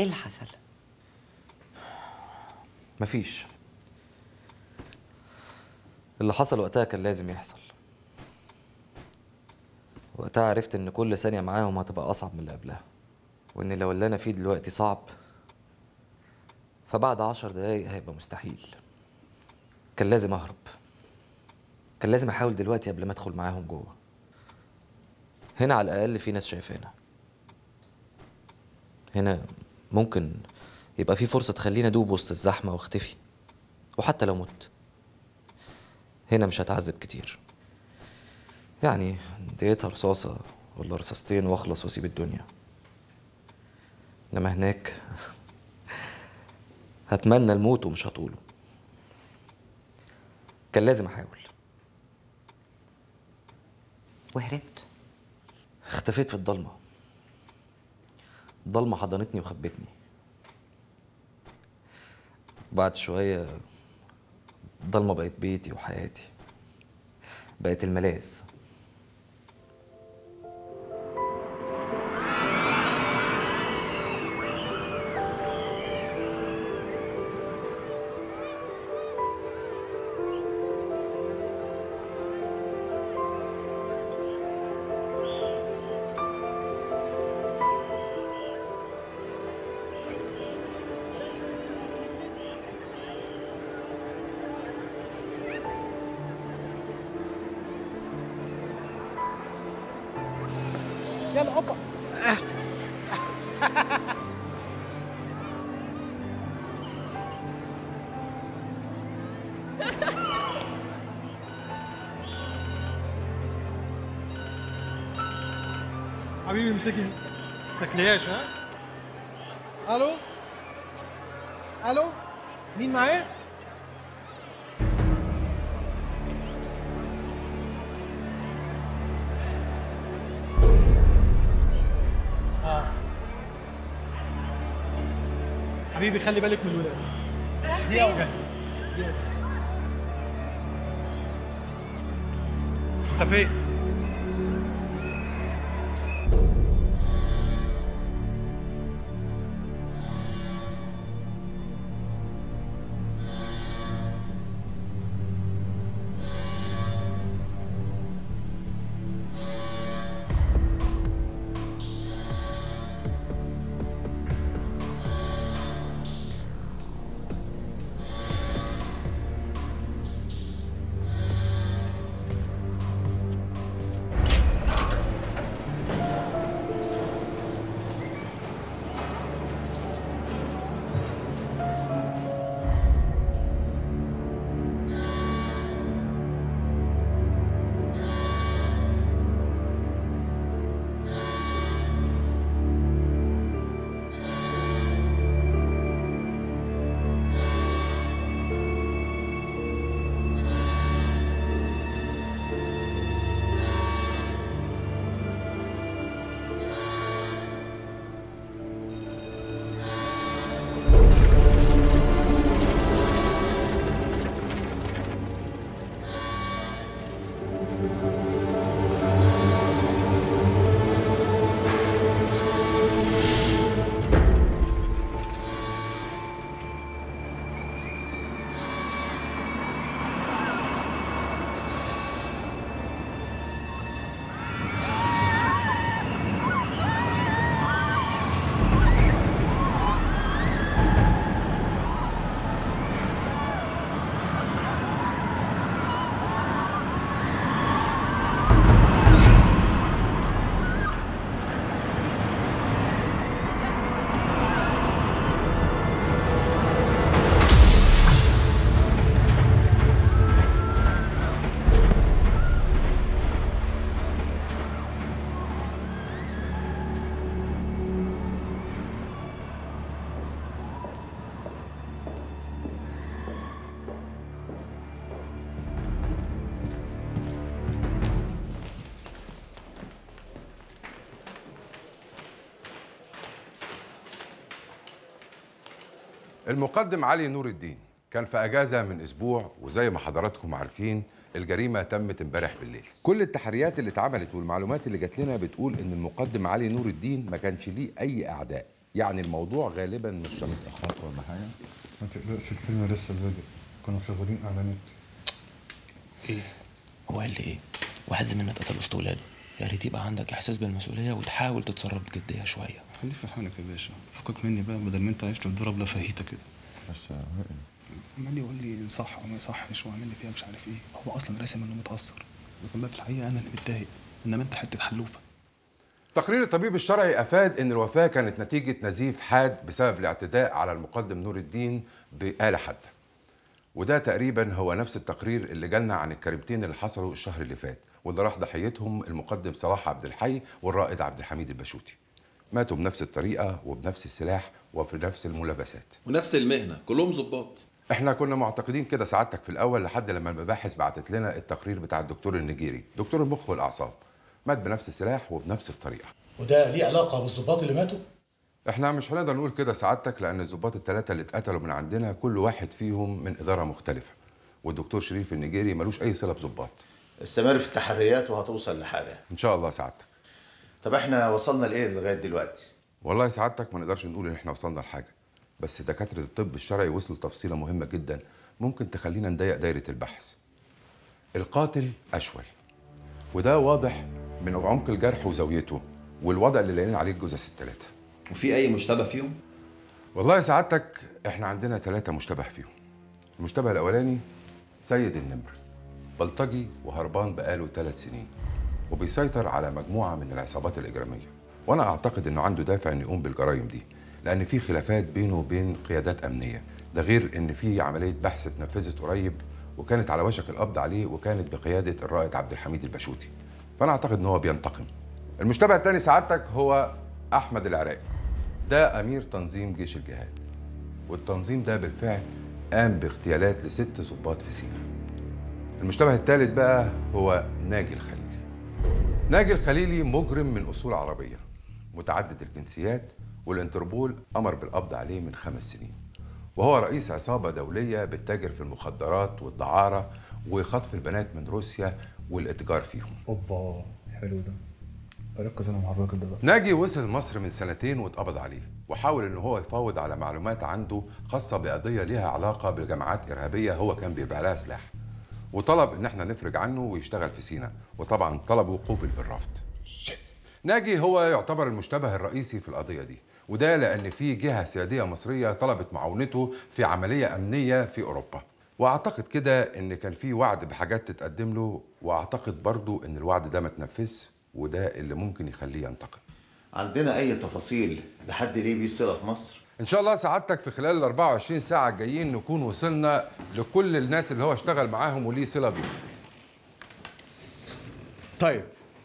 ايه اللي حصل مفيش اللي حصل وقتها كان لازم يحصل وقتها عرفت ان كل ثانية معاهم هتبقى أصعب من اللي قبلها وان لو اللي أنا فيه دلوقتي صعب فبعد عشر دقايق هيبقى مستحيل كان لازم أهرب كان لازم أحاول دلوقتي قبل ما أدخل معاهم جوه هنا على الأقل في ناس شايفانا هنا ممكن يبقى في فرصة تخليني أدوب وسط الزحمة واختفي وحتى لو مت هنا مش هتعذب كتير يعني اديتها رصاصة ولا رصاصتين واخلص واسيب الدنيا انما هناك هتمنى الموت ومش هطوله كان لازم احاول وهربت اختفيت في الضلمة الضلمة حضنتني وخبتني بعد شوية الضلمة بقت بيتي وحياتي بقت الملاذ يلا هوبا حبيبي امسكي تاكليهاش ها الو الو مين معايا اه حبيبي خلي بالك من الولاد دقيقة وجاي دقيقة. انت فين؟ المقدم علي نور الدين كان في اجازه من اسبوع وزي ما حضراتكم عارفين الجريمه تمت امبارح بالليل كل التحريات اللي اتعملت والمعلومات اللي جات لنا بتقول ان المقدم علي نور الدين ما كانش ليه اي اعداء يعني الموضوع غالبا مش شخصي خط ولا حاجه ما تقلقش الفيلم لسه بادئ كانوا شغالين اعلانات ايه هو قال لي ايه واحد زميلنا اتقتل وسط ولاده يا ريت يبقى عندك احساس بالمسؤوليه وتحاول تتصرف بجديه شويه خليه في حالك يا باشا فكك مني بقى بدل ما انت عايش تضرب لفاهيتك كده بس عمال يقول لي صح وما يصحش وعامل لي فيها مش عارف ايه هو اصلا راسم انه متاثر لكن بقى في الحقيقه انا اللي متضايق انما انت حته حلوفه تقرير الطبيب الشرعي افاد ان الوفاه كانت نتيجه نزيف حاد بسبب الاعتداء على المقدم نور الدين بآلة حاده وده تقريبا هو نفس التقرير اللي جالنا عن الكريمتين اللي حصلوا الشهر اللي فات واللي راح ضحيتهم المقدم صلاح عبد الحي والرائد عبد الحميد البشوتي ماتوا بنفس الطريقه وبنفس السلاح وبنفس الملابسات ونفس المهنه كلهم ظباط احنا كنا معتقدين كده سعادتك في الاول لحد لما المباحث بعتت لنا التقرير بتاع الدكتور النيجيري دكتور المخ والاعصاب مات بنفس السلاح وبنفس الطريقه وده ليه علاقه بالظباط اللي ماتوا احنا مش هنقدر نقول كده سعادتك لان الضباط الثلاثه اللي اتقتلوا من عندنا كل واحد فيهم من اداره مختلفه والدكتور شريف النيجيري ملوش اي صله بظباط استمر في التحريات وهتوصل لحاجه ان شاء الله سعادتك طب احنا وصلنا لايه لغايه دلوقتي والله سعادتك ما نقدرش نقول ان احنا وصلنا لحاجه بس دكاتره الطب الشرعي وصلوا لتفصيله مهمه جدا ممكن تخلينا نضيق دايره البحث القاتل اشول وده واضح من عمق الجرح وزاويته والوضع اللي لاقيين عليه الجثث الثلاثه وفي اي مشتبه فيهم والله يا سعادتك احنا عندنا ثلاثة مشتبه فيهم المشتبه الأولاني سيد النمر بلطجي وهربان بقاله ثلاث سنين وبيسيطر على مجموعة من العصابات الإجرامية وأنا أعتقد إنه عنده دافع إنه يقوم بالجرائم دي لأن في خلافات بينه وبين قيادات أمنية ده غير إن في عملية بحث اتنفذت قريب وكانت على وشك القبض عليه وكانت بقيادة الرائد عبد الحميد البشوتي فأنا أعتقد إن هو بينتقم المشتبه الثاني سعادتك هو أحمد العراقي ده أمير تنظيم جيش الجهاد والتنظيم ده بالفعل قام باغتيالات لست ضباط في سيناء المشتبه الثالث بقى هو ناجي الخليلي ناجي الخليلي مجرم من أصول عربية متعدد الجنسيات والانتربول أمر بالقبض عليه من خمس سنين وهو رئيس عصابة دولية بتتاجر في المخدرات والدعارة وخطف البنات من روسيا والاتجار فيهم اوبا حلو ده ركز انا مع الراجل ده بقى ناجي وصل مصر من سنتين واتقبض عليه وحاول ان هو يفاوض على معلومات عنده خاصه بقضيه ليها علاقه بالجماعات ارهابيه هو كان بيبيع لها سلاح وطلب ان احنا نفرج عنه ويشتغل في سينا وطبعا طلبه قوبل بالرفض ناجي هو يعتبر المشتبه الرئيسي في القضيه دي وده لان في جهه سياديه مصريه طلبت معاونته في عمليه امنيه في اوروبا واعتقد كده ان كان في وعد بحاجات تتقدم له واعتقد برضو ان الوعد ده ما اتنفذش وده اللي ممكن يخليه ينتقم عندنا اي تفاصيل لحد ليه بيه صله في مصر ان شاء الله سعادتك في خلال ال 24 ساعه الجايين نكون وصلنا لكل الناس اللي هو اشتغل معاهم وليه صله بيهم طيب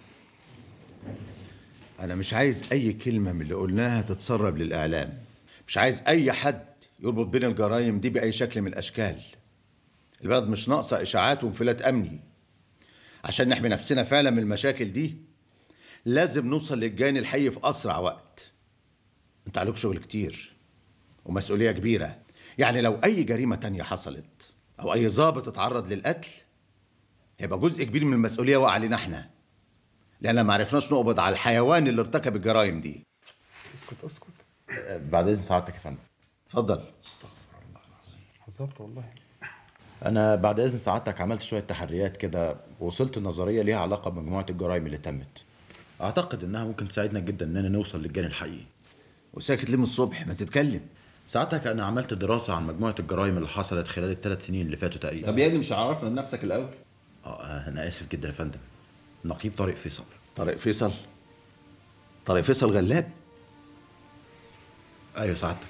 أنا مش عايز أي كلمة من اللي قلناها تتسرب للإعلام مش عايز أي حد يربط بين الجرائم دي بأي شكل من الأشكال البلد مش ناقصة إشاعات وانفلات أمني عشان نحمي نفسنا فعلا من المشاكل دي لازم نوصل للجاني الحي في أسرع وقت أنت عليك شغل كتير ومسؤولية كبيرة يعني لو أي جريمة تانية حصلت أو أي ضابط اتعرض للقتل هيبقى جزء كبير من المسؤولية واقع علينا احنا لأن ما عرفناش نقبض على الحيوان اللي ارتكب الجرائم دي اسكت اسكت بعد اذن سعادتك يا فندم اتفضل بالظبط والله انا بعد اذن سعادتك عملت شويه تحريات كده ووصلت لنظريه ليها علاقه بمجموعه الجرائم اللي تمت اعتقد انها ممكن تساعدنا جدا اننا نوصل للجاني الحقيقي وساكت ليه من الصبح ما تتكلم ساعتك انا عملت دراسه عن مجموعه الجرائم اللي حصلت خلال الثلاث سنين اللي فاتوا تقريبا طب يا ابني مش عرفنا بنفسك الاول اه انا اسف جدا يا فندم نقيب طارق فيصل طارق فيصل طارق فيصل غلاب ايوه سعادتك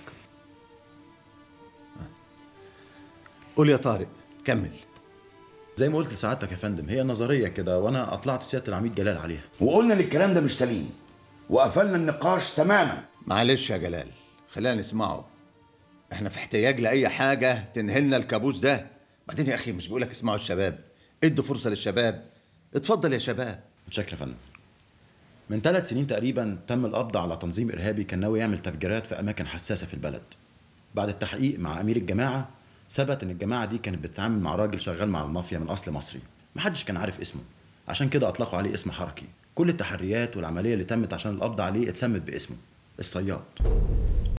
قول يا طارق كمل زي ما قلت لسعادتك يا فندم هي نظريه كده وانا اطلعت سياده العميد جلال عليها وقلنا ان الكلام ده مش سليم وقفلنا النقاش تماما معلش يا جلال خلينا نسمعه احنا في احتياج لاي حاجه تنهلنا الكابوس ده بعدين يا اخي مش بقولك اسمعوا الشباب ادوا فرصه للشباب اتفضل يا شباب متشكر يا فندم من ثلاث سنين تقريبا تم القبض على تنظيم ارهابي كان ناوي يعمل تفجيرات في اماكن حساسه في البلد بعد التحقيق مع امير الجماعه ثبت ان الجماعه دي كانت بتتعامل مع راجل شغال مع المافيا من اصل مصري محدش كان عارف اسمه عشان كده اطلقوا عليه اسم حركي كل التحريات والعمليه اللي تمت عشان القبض عليه اتسمت باسمه الصياد